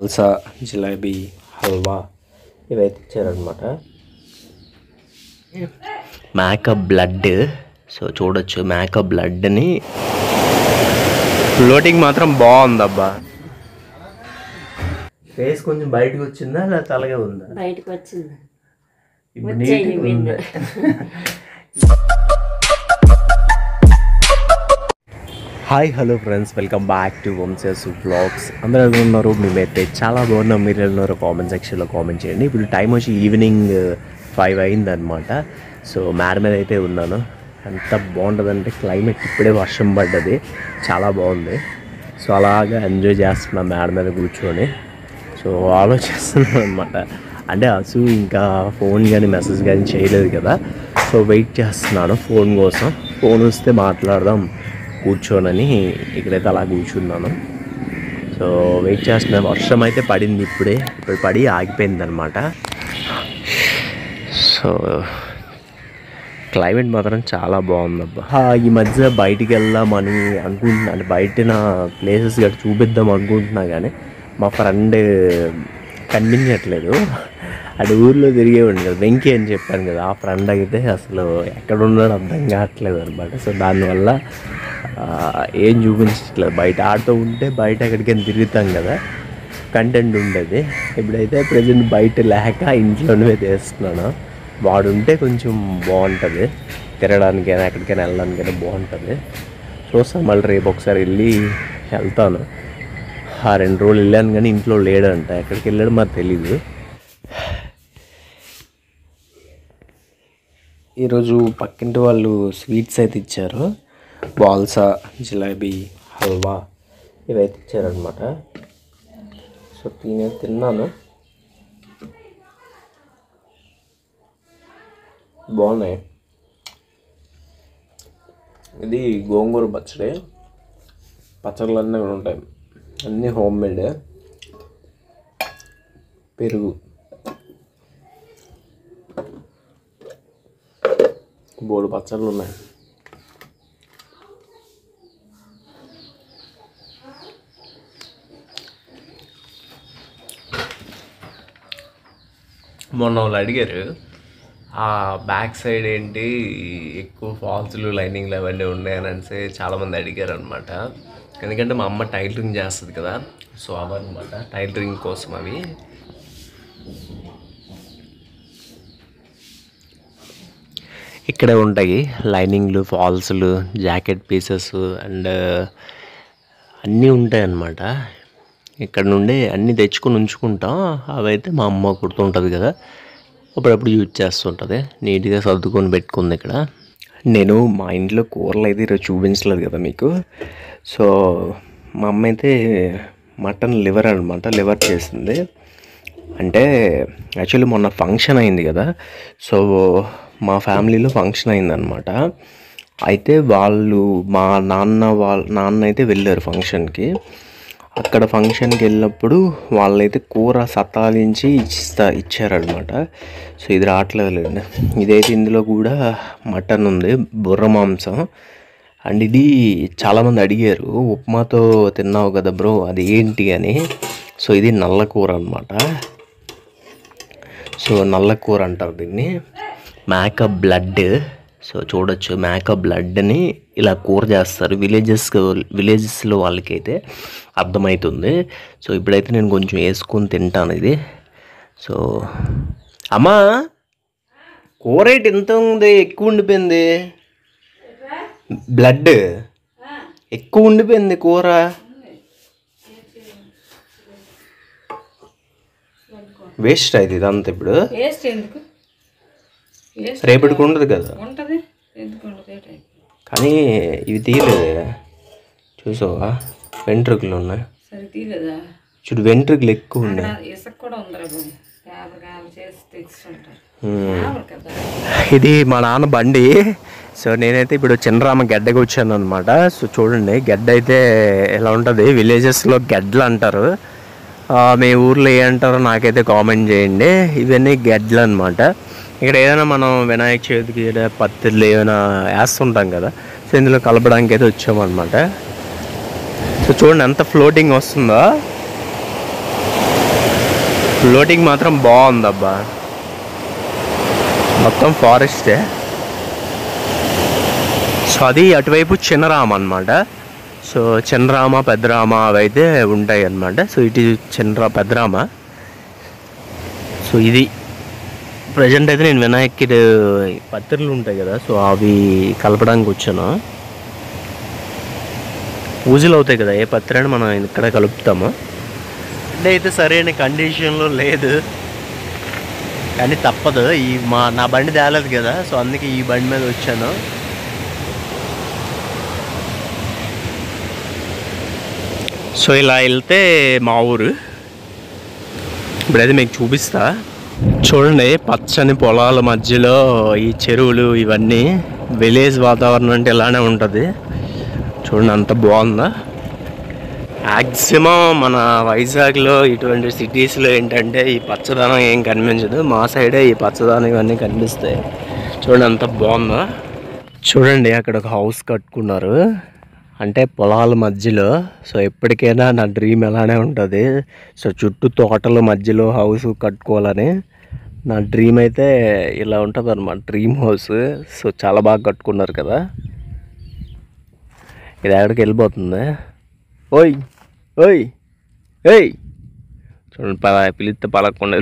బాల్సా జిలేబీ హల్వా ఇవైతే ఇచ్చారనమాట మేక బ్లడ్ సో చూడొచ్చు మేక బ్లడ్ని ఫ్లోటింగ్ మాత్రం బాగుందబ్బా ఫేస్ కొంచెం బయటకు వచ్చిందా లేదా అలాగే ఉందా బయటకు వచ్చింది ఇప్పుడు వచ్చేయండి నీట్గా మీరు. ఉంది hi hello friends welcome back to Vamsha's vlogs అందరూ ఎలా ఉన్నారు మేమైతే చాలా బాగున్నాం మీరు ఎలా ఉన్నారు కామెంట్ సెక్షన్లో కామెంట్ చేయండి ఇప్పుడు టైం వచ్చి ఈవినింగ్ ఫైవ్ అయిందనమాట సో మేడ మీద అయితే ఉన్నాను ఎంత బాగుంటుందంటే క్లైమేట్ ఇప్పుడే వర్షం పడ్డది చాలా బాగుంది సో అలాగా ఎంజాయ్ చేస్తున్నాను మేడ మీద కూర్చొని సో ఆలోచిస్తున్నాను అనమాట అంటే అసు ఇంకా ఫోన్ కానీ మెసేజ్ కానీ చేయలేదు కదా సో వెయిట్ చేస్తున్నాను ఫోన్ కోసం ఫోన్ వస్తే మాట్లాడదాం కూర్చోనని ఇక్కడైతే అలా కూర్చున్నాను సో వెయిట్ చేస్తున్నా వర్షం అయితే పడింది ఇప్పుడే ఇప్పుడు పడి ఆగిపోయింది అనమాట సో క్లైమేట్ మాత్రం చాలా బాగుందబ్బా ఆ, ఈ మధ్య బయటికి వెళ్దామని అనుకుంటున్నా అంటే బయట ప్లేసెస్ గట్రా చూపిద్దాం అనుకుంటున్నా కానీ మా ఫ్రెండ్ కనిపించట్లేదు అటు ఊర్లో తిరిగేవాడిని కదా వెంకీ అని చెప్పాను కదా ఆ ఫ్రెండ్ అయితే అసలు ఎక్కడ ఉన్నాడో అర్థం కావట్లేదు అనమాట సో దానివల్ల ఆ, ఏం చూపించట్లేదు బయట ఆడుతూ ఉంటే బయట ఎక్కడికైనా తిరుగుతాం కదా కంటెంట్ ఉండేది ఇప్పుడైతే ప్రజెంట్ బయట లేక ఇంట్లోనే తీస్తున్నాను వాడు ఉంటే కొంచెం బాగుంటుంది తిరగడానికైనా ఎక్కడికైనా వెళ్ళడానికైనా బాగుంటుంది చూస్తాను మళ్ళీ రేపు ఒకసారి వెళ్ళి వెళ్తాను ఆ రెండు రోజులు వెళ్ళాను కానీ ఇంట్లో లేడంట ఎక్కడికి వెళ్ళాడు మరి తెలీదు ఈరోజు పక్కింటి వాళ్ళు స్వీట్స్ అయితే ఇచ్చారు బాల్సా జిలేబీ హల్వా ఇవైతే ఇచ్చారనమాట సో తినే తిన్నాను బాగున్నాయి ఇది గోంగూర పచ్చడి పచ్చళ్ళు అన్నీ కూడా ఉంటాయి అన్నీ హోమ్ మేడ్ పెరుగు బోడు పచ్చళ్ళు ఉన్నాయి మొన్న వాళ్ళు అడిగారు ఆ బ్యాక్ సైడ్ ఏంటి ఎక్కువ ఫాల్స్లు లైనింగ్లు అవన్నీ ఉన్నాయని అనేసి చాలామంది అడిగారు అనమాట ఎందుకంటే మా అమ్మ టైలరింగ్ చేస్తుంది కదా సో అవన్నమాట టైలరింగ్ కోసం అవి ఇక్కడే ఉంటాయి లైనింగ్లు ఫాల్స్లు జాకెట్ పీసెస్ అండ్ అన్నీ ఉంటాయి అన్నమాట ఇక్కడ నుండి అన్నీ తెచ్చుకొని ఉంచుకుంటాం అవైతే మా అమ్మ కుడుతుంటుంది కదా అప్పుడప్పుడు యూజ్ చేస్తుంటుంది నీట్గా సర్దుకొని పెట్టుకుంది ఇక్కడ నేను మా ఇంట్లో కూరలు అయితే ఈరోజు చూపించలేదు కదా మీకు సో మా అమ్మ అయితే మటన్ లివర్ అనమాట లివర్ చేసింది అంటే యాక్చువల్లీ మొన్న ఫంక్షన్ అయింది కదా సో మా ఫ్యామిలీలో ఫంక్షన్ అయిందనమాట అయితే వాళ్ళు మా నాన్న వాళ్ళ నాన్న అయితే వెళ్ళారు ఫంక్షన్కి అక్కడ ఫంక్షన్కి వెళ్ళినప్పుడు వాళ్ళైతే కూర సతాలించి ఇస్తా ఇచ్చారనమాట సో ఇది రావట్లేదులేండి ఇదైతే ఇందులో కూడా మటన్ ఉంది బుర్ర మాంసం అండ్ ఇది చాలామంది అడిగారు ఉప్మాతో తిన్నావు కదా బ్రో అది ఏంటి అని సో ఇది నల్ల కూర అనమాట సో నల్ల కూర అంటారు దీన్ని మేక బ్లడ్ సో చూడొచ్చు మేక బ్లడ్ని ఇలా కూర చేస్తారు విలేజెస్ విలేజెస్లో వాళ్ళకైతే అర్థమవుతుంది సో ఇప్పుడైతే నేను కొంచెం వేసుకొని తింటాను ఇది సో అమ్మా కూర ఏంటి ఎంత ఉంది ఎక్కువ ఉండిపోయింది బ్లడ్ ఎక్కువ ఉండిపోయింది కూర వేస్ట్ అయితే ఇదంతా ఇప్పుడు వేస్ట్ ఎందుకు వేస్ట్ రేపటికి ఉండదు కదా ఉంటుంది ఎందుకు ఉండదు ఏ టైం కానీ ఇవి తీయలేదు చూసావా వెంట్రుకలు ఉన్నాయి సరే తీయలేదా చూడు వెంట్రుకలు ఎక్కువ ఉన్నాయి అక్కడ ఇసుక కూడా ఉందిరా బాబు పేపర్ కాలు చేసి తెచ్చుంటారు మ్మ్. పేపర్ కదా ఇది మా నాన్న బండి సో నేనైతే ఇప్పుడు చిన్నరామ గడ్డకి వచ్చాను అనమాట సో చూడండి గడ్డ అయితే ఎలా ఉంటుంది విలేజెస్లో గడ్డలు అంటారు ఆ, మీ ఊర్లో ఏ అంటారో నాకైతే కామెంట్ చేయండి ఇవన్నీ గడ్డలు అనమాట ఇక్కడ ఏదైనా మనం వినాయక చవితికి ఏదైనా పత్తిళ్ళు ఏమైనా వేస్తుంటాం కదా సో ఇందులో కలపడానికి అయితే వచ్చామన్నమాట సో చూడండి ఎంత ఫ్లోటింగ్ వస్తుందో ఫ్లోటింగ్ మాత్రం బాగుంది అబ్బా మొత్తం ఫారెస్టే సో అది అటువైపు చిన్నరామ అనమాట సో చిన్నరామ పెద్దరామ అవి అయితే ఉంటాయి అన్నమాట సో ఇటు చిన్నరా పెద్దరామ సో ఇది ప్రజెంట్ అయితే నేను వినాయకుడి పత్రికలు ఉంటాయి కదా సో అవి కలపడానికి వచ్చాను పూజలు అవుతాయి కదా ఏ పత్రాన్ని మనం ఇక్కడ కలుపుతాము బండి అయితే సరైన కండిషన్లో లేదు కానీ తప్పదు ఈ మా నా బండి తేలేదు కదా సో అందుకే ఈ బండి మీద వచ్చాను సో ఇలా వెళ్తే మా ఊరు ఇప్పుడైతే మీకు చూపిస్తా చూడండి పచ్చని పొలాల మధ్యలో ఈ చెరువులు ఇవన్నీ విలేజ్ వాతావరణం అంటే ఇలానే ఉంటుంది చూడండి అంత బాగుందా మ్యాక్సిమం మన వైజాగ్లో ఇటువంటి సిటీస్లో ఏంటంటే ఈ పచ్చదనం ఏం కనిపించదు మా సైడే ఈ పచ్చదనం ఇవన్నీ కనిపిస్తాయి చూడండి అంత బాగుందా చూడండి అక్కడ ఒక హౌస్ కట్టుకున్నారు అంటే పొలాల మధ్యలో సో ఎప్పటికైనా నా డ్రీమ్ ఎలానే ఉంటుంది సో చుట్టూ తోటల మధ్యలో హౌస్ కట్టుకోవాలని నా డ్రీమ్ అయితే ఇలా ఉంటుంది అనమాట డ్రీమ్ హౌస్ సో చాలా బాగా కట్టుకున్నారు కదా ఇది ఎక్కడికి వెళ్ళిపోతుంది ఓయ్ ఓయ్ ఏయ్ చూడండి పల పిలిస్తే పలకుండా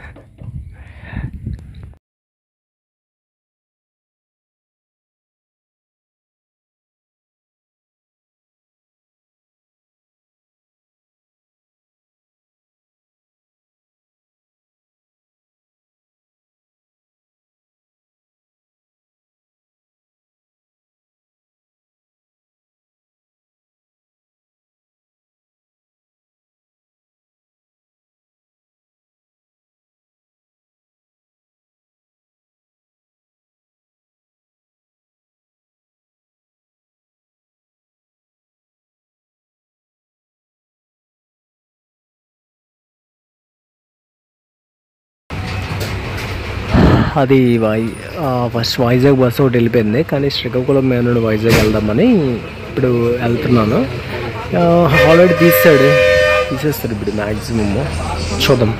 అది వై ఫస్ట్ వైజాగ్ బస్సు ఒకటి వెళ్ళిపోయింది కానీ శ్రీకాకుళం మీద నుండి వైజాగ్ వెళ్దామని ఇప్పుడు వెళ్తున్నాను ఆల్రెడీ తీసాడు తీసేస్తాడు ఇప్పుడు మ్యాక్సిమమ్ చూద్దాం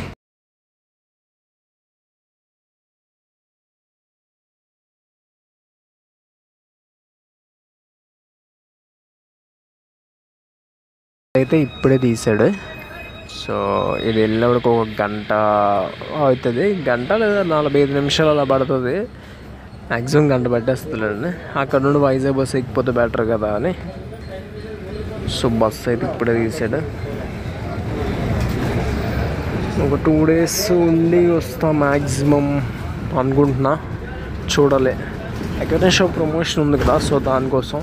అయితే ఇప్పుడే తీసాడు సో ఇది వెళ్ళినప్పుడు ఒక గంట అవుతుంది గంట లేదా నలభై ఐదు నిమిషాలు అలా పడుతుంది మ్యాక్సిమం గంట పట్టేస్తుందండి అక్కడ నుండి వైజాగ్ బస్సు ఎక్కిపోతే బెటర్ కదా అని సో బస్సు అయితే ఇప్పుడే తీసాడు ఒక టూ డేస్ ఉండి వస్తా మ్యాక్సిమం అనుకుంటున్నా చూడాలి ఎక్కడ షో ప్రమోషన్ ఉంది కదా సో దానికోసం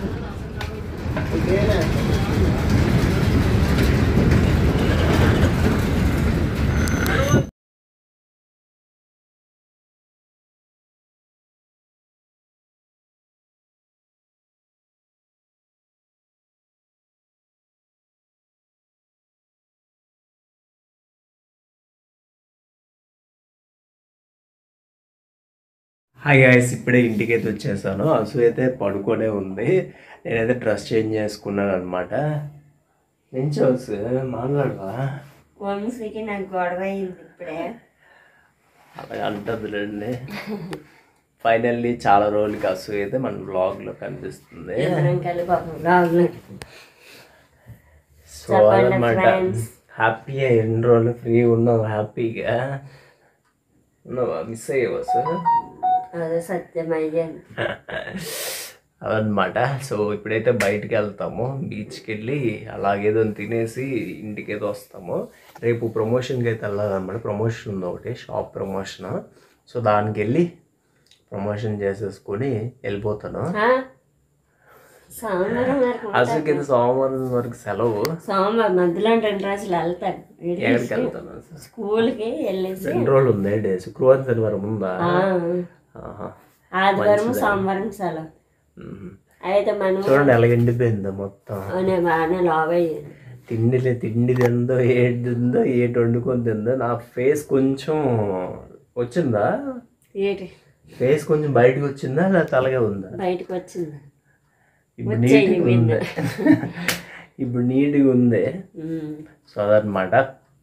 హాయ్ గాయస్ ఇప్పుడే ఇంటికి అయితే వచ్చేసాను అసు అయితే పడుకొనే ఉంది నేనైతే డ్రెస్ చేంజ్ చేసుకున్నాను అనమాట నించోసు మాట్లాడవా వంశీకి నాకు గొడవ అయింది ఇప్పుడే అలాగే అంటుందిలేండి ఫైనల్లీ చాలా రోజులకి అసు అయితే మన బ్లాగ్లో కనిపిస్తుంది ఇద్దరం కలిపి ఒక బ్లాగ్లో సో అదనమాట హ్యాపీగా ఎన్ని రోజులు ఫ్రీ ఉన్నావు హ్యాపీగా ఉన్నావా మిస్ అయ్యావా సార్ అదే సత్యం అయ్యాను అదనమాట సో ఇప్పుడైతే బయటికి వెళ్తాము బీచ్కి వెళ్ళి అలాగేదో తినేసి ఇంటికి ఏదో వస్తాము రేపు ప్రమోషన్కి అయితే వెళ్ళాలన్నమాట ప్రమోషన్ ఉంది ఒకటి షాప్ ప్రమోషన్ సో దానికి వెళ్ళి ప్రమోషన్ చేసేసుకొని వెళ్ళిపోతాను సోమవారం వరకు అసలు కింద సోమవారం వరకు సెలవు సోమవారం మధ్యలో రెండు రోజులు వెళ్తాను ఎక్కడికి వెళ్తాను అసలు? స్కూల్కి వెళ్ళేసి రెండు రోజులు ఉంది డే శుక్రవారం శనివారం ఉందా ఆ, ఆహా. ఆదివారం సోమవారం సెలవు మ్మ్. అయితే మనం చూడండి ఎలా ఎండిపోయిందో మొత్తం నేను బాగానే లావ్ అయ్యాను తిండిలే తిండి తిందో ఏది తిందో ఏటి వండుకొని తిందో నా ఫేస్ కొంచెం వచ్చిందా ఏంటి ఫేస్ కొంచెం బయటకు వచ్చిందా లేదా అలాగే ఉందా బయటకు వచ్చింది ఇప్పుడు నీట్గా ఉంది ఇప్పుడు నీట్గా ఉంది ఉమ్. సో అదనమాట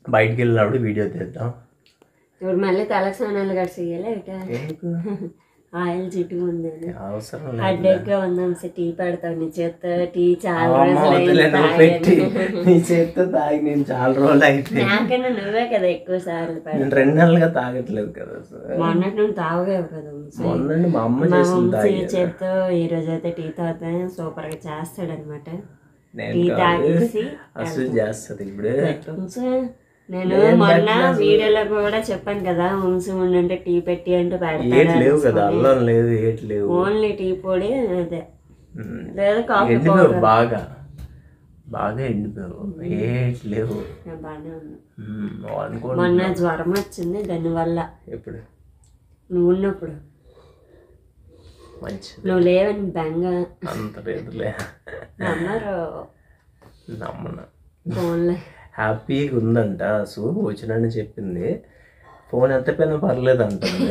బయటికి వెళ్ళినప్పుడు వీడియో తీద్దాం ఇప్పుడు మళ్ళీ తల స్నానాలు కూడా చెయ్యాలి ఇట ఎందుకు? ఆయిల్ జిడ్డుగా ఉందని అవసరం లేదు హెడేక్ గా ఉందాం సార్ టీ పెడతావు నీ చేత టీ చాలా అమ్మ రోజులు వదిలే అయింది నువ్వు పెట్టి తాగాను. నీ చేత్తో తాగి నేను చాలా రోజులు అయితే నాకన్నా నువ్వే కదా ఎక్కువ సార్లు పెడతావు. నేను రెండు నెలలుగా తాగట్లేదు కదా సార్ మొన్నటి నుండి తాగలేవు కదా వంశీ. మొన్నండి మా అమ్మ మా చేసింది వంశీ తాగి చేత్తో ఈ రోజు అయితే టీ తాగితే సూపర్ గా చేస్తాడనమాట నేను టీ కాదు తాగేసి అసలు చేస్తుంది ఇప్పుడు వంశీ, నేను మొన్న వీడియోలో కూడా చెప్పాను కదా వంశీ ఉండంటే టీ పెట్టి అంటే ఏటి లేవు పెడతాడు కదా అల్లం లేదు ఏటి లేవు ఓన్లీ టీ పొడి అదే ఉమ్. లేదా కాఫీ ఎండిపోయావు బాగా బాగా ఎండిపోయావు ఏటి లేవు బాగానే ఉంది ఉమ్, అనుకోండి మొన్న జ్వరం వచ్చింది దానివల్ల ఎప్పుడు నువ్వు ఉన్నప్పుడు మంచిది నువ్వు లేవని బెంగ అంత లేదులే అన్నారు నమ్మన ఫోన్లో హ్యాపీగా ఉందంట సో వచ్చినని చెప్పింది ఫోన్ ఎత్తపోయినా పర్లేదు అంటుంది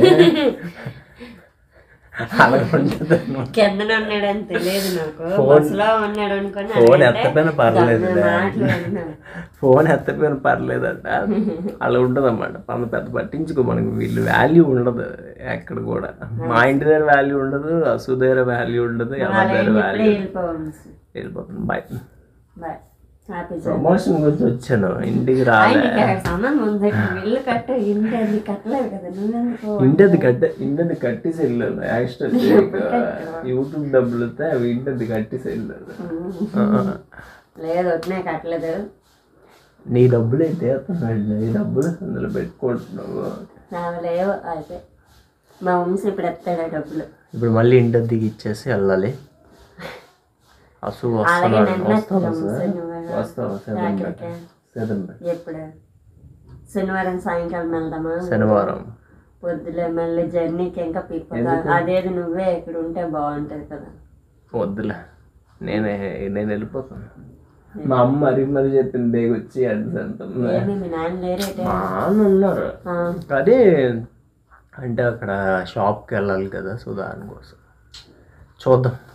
అలా ఉంటుంది కిందన ఉన్నాడని తెలియదు నాకు బస్సులో ఉన్నాడు అనుకుని ఫోన్ అంటే ఎత్తపోయినా పర్లేదు మాటలు అన్నాను. ఫోన్ ఎత్తపోయిన పర్లేదంట అలా ఉండదు అన్నమాట మన పెద్ద పట్టించుకో మనకి వీళ్ళు వాల్యూ ఉండదు ఎక్కడ కూడా మా ఇంటి దగ్గర వాల్యూ ఉండదు అసు దగ్గర వాల్యూ ఉండదు ఎవరి దగ్గర ఇప్పుడే వాల్యూ వెళ్ళిపోవాలి వెళ్ళిపోతుంది బాయ్ బాయ్ హ్యాపీ ప్రమోషన్ గురించి వచ్చాను ఇంటికి రాలే సంబంధం ఉంది ఇల్లు కట్ట ఇంటి అది కట్టలేదు కదా నువ్వెందుకు ఇంటది కట్ట ఇంటది కట్టేసి వెళ్ళాను ఎక్స్ట్రా యూట్యూబ్ డబ్బులు వస్తే అవి ఇంటది కట్టేసి వెళ్ళాను లేదు వచ్చినా కట్టలేదు నీ డబ్బులు అయితే ఎత్తున్నాడు నీ డబ్బులు అందులో పెట్టుకుంటున్నావు నాకు లేవు అయితే మా వంశీ ఇప్పుడు ఎత్తాడు ఆ డబ్బులు ఇప్పుడు మళ్ళీ ఇంటి అద్దెకి ఇచ్చేసి వెళ్ళాలి అసు వస్తున్నాడు నేను వస్తావా వస్తాను, సార్ శనివారం. వస్తావా సెవెన్ ఎక్కడికి? సెవెన్ ఎప్పుడు శనివారం సాయంకాలం వెళ్దామా శనివారం పొద్దులే మళ్ళీ జర్నీకి ఇంకా పిప్పగా అదేది నువ్వే ఇక్కడ ఉంటే బాగుంటది కదా వద్దులే నేనే నేను వెళ్ళిపోతాను మా అమ్మ మరీ మరీ చెప్పింది బేగ్ వచ్చి అడ్రస్ అంటుంది ఏమి మీ నాన్న లేరేటే మా నాన్న ఉన్నారు ఆ, అదే అంటే అక్కడ షాప్కి వెళ్ళాలి కదా సో దానికోసం చూద్దాం